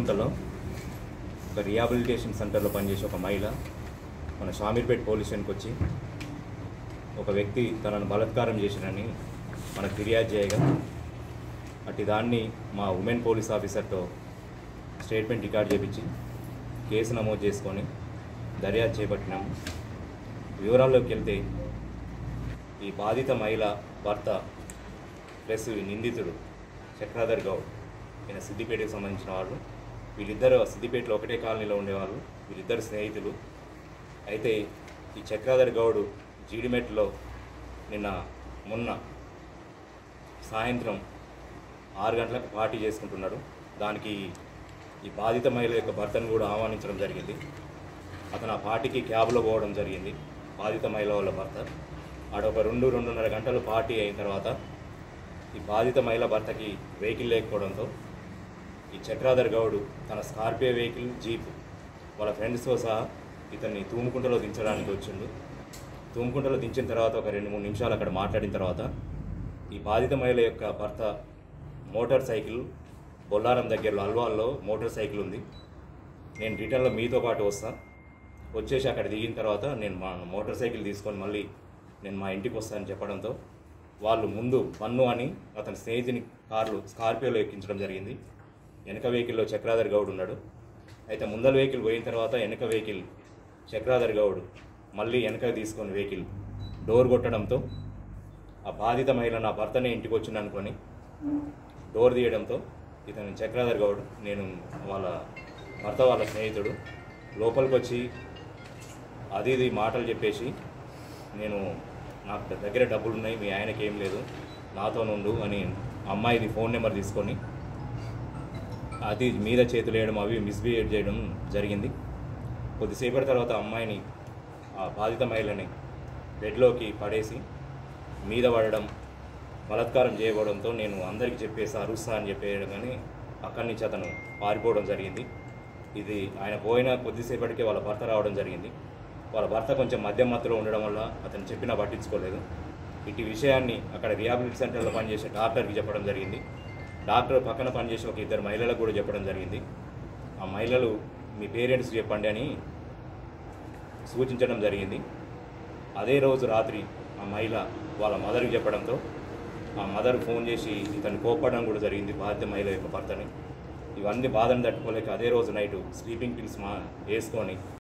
తుమ్మగుంటలో ఒక రిహాబిలిటేషన్ సెంటర్లో పనిచేసే ఒక మహిళ మన షామీర్పేట్ పోలీస్ స్టేషన్కి వచ్చి ఒక వ్యక్తి తనను బలాత్కారం చేసినని మనకు ఫిర్యాదు చేయగా అట్టి దాన్ని మా ఉమెన్ పోలీస్ ఆఫీసర్తో స్టేట్మెంట్ రికార్డ్ చేపించి కేసు నమోదు చేసుకొని దర్యాప్తు చేపట్టినాము వివరాల్లోకి వెళ్తే ఈ బాధిత మహిళ భర్త ప్లస్ ఈ నిందితుడు చక్రాధర్ గౌడ్ ఈయన సిద్దిపేటకు సంబంధించిన వాళ్ళు వీళ్ళిద్దరు సిద్దిపేటలో ఒకటే కాలనీలో ఉండేవాళ్ళు వీళ్ళిద్దరు స్నేహితులు అయితే ఈ చక్రాధర్ గౌడ్ జీడిమెట్లో నిన్న మొన్న సాయంత్రం ఆరు గంటలకు పార్టీ చేసుకుంటున్నాడు దానికి ఈ బాధిత మహిళ యొక్క భర్తను కూడా ఆహ్వానించడం జరిగింది అతను ఆ పార్టీకి క్యాబ్లో పోవడం జరిగింది బాధిత మహిళ వాళ్ళ భర్త ఆడ ఒక రెండు రెండున్నర గంటలు పార్టీ అయిన తర్వాత ఈ బాధిత మహిళ భర్తకి వెహికల్ లేకపోవడంతో ఈ చక్రాధర్ గౌడ్ తన స్కార్పియో వెహికల్ జీప్ వాళ్ళ ఫ్రెండ్స్తో సహా ఇతన్ని తూముకుంటలో దించడానికి వచ్చిండు తూముకుంటలో దించిన తర్వాత ఒక రెండు మూడు నిమిషాలు అక్కడ మాట్లాడిన తర్వాత ఈ బాధిత మహిళ యొక్క భర్త మోటార్ సైకిల్ బొల్లారం దగ్గరలో అల్వాల్లో మోటార్ సైకిల్ ఉంది నేను రిటర్న్లో మీతో పాటు వస్తా వచ్చేసి అక్కడ దిగిన తర్వాత నేను మా మోటార్ సైకిల్ తీసుకొని మళ్ళీ నేను మా ఇంటికి వస్తానని చెప్పడంతో వాళ్ళు ముందు పన్ను అని అతని స్నేహితుని కార్లు స్కార్పియోలో ఎక్కించడం జరిగింది వెనక వెహికల్లో చక్రాధర్ గౌడ్ ఉన్నాడు అయితే ముందల వెహికల్ పోయిన తర్వాత వెనక వెహికల్ చక్రాధర్ గౌడ్ మళ్ళీ వెనక తీసుకొని వెహికల్ డోర్ కొట్టడంతో ఆ బాధిత మహిళ నా భర్తనే ఇంటికి వచ్చింది అనుకొని డోర్ తీయడంతో ఇతను చక్రాధర్ గౌడ్ నేను వాళ్ళ భర్త వాళ్ళ స్నేహితుడు లోపలికి వచ్చి అది ఇది మాటలు చెప్పేసి నేను నాకు దగ్గర డబ్బులు ఉన్నాయి మీ ఆయనకి ఏం లేదు నాతో నుండు అని అమ్మాయిది ఫోన్ నెంబర్ తీసుకొని అది మీద చేతులు వేయడం అవి మిస్బిహేవ్ చేయడం జరిగింది కొద్దిసేపటి తర్వాత అమ్మాయిని ఆ బాధిత మహిళని బెడ్లోకి పడేసి మీద పడడం బలాత్కారం చేయబడంతో నేను అందరికీ చెప్పేసి అరుస్తా అని చెప్పేయడం కానీ అక్కడి నుంచి అతను పారిపోవడం జరిగింది ఇది ఆయన పోయిన కొద్దిసేపటికే వాళ్ళ భర్త రావడం జరిగింది వాళ్ళ భర్త కొంచెం మద్యం మత్తులో ఉండడం వల్ల అతను చెప్పినా పట్టించుకోలేదు ఇటు విషయాన్ని అక్కడ రిహాబిలిటీ సెంటర్లో పనిచేసే డాక్టర్కి చెప్పడం జరిగింది డాక్టర్ పక్కన పనిచేసే ఒక ఇద్దరు మహిళలకు కూడా చెప్పడం జరిగింది ఆ మహిళలు మీ పేరెంట్స్ చెప్పండి అని సూచించడం జరిగింది అదే రోజు రాత్రి ఆ మహిళ వాళ్ళ మదర్కి చెప్పడంతో ఆ మదర్ ఫోన్ చేసి ఇతను కోప్పడం కూడా జరిగింది బాధ్య మహిళ యొక్క భర్తని ఇవన్నీ బాధను తట్టుకోలేక అదే రోజు నైట్ స్లీపింగ్ పిల్స్ మా వేసుకొని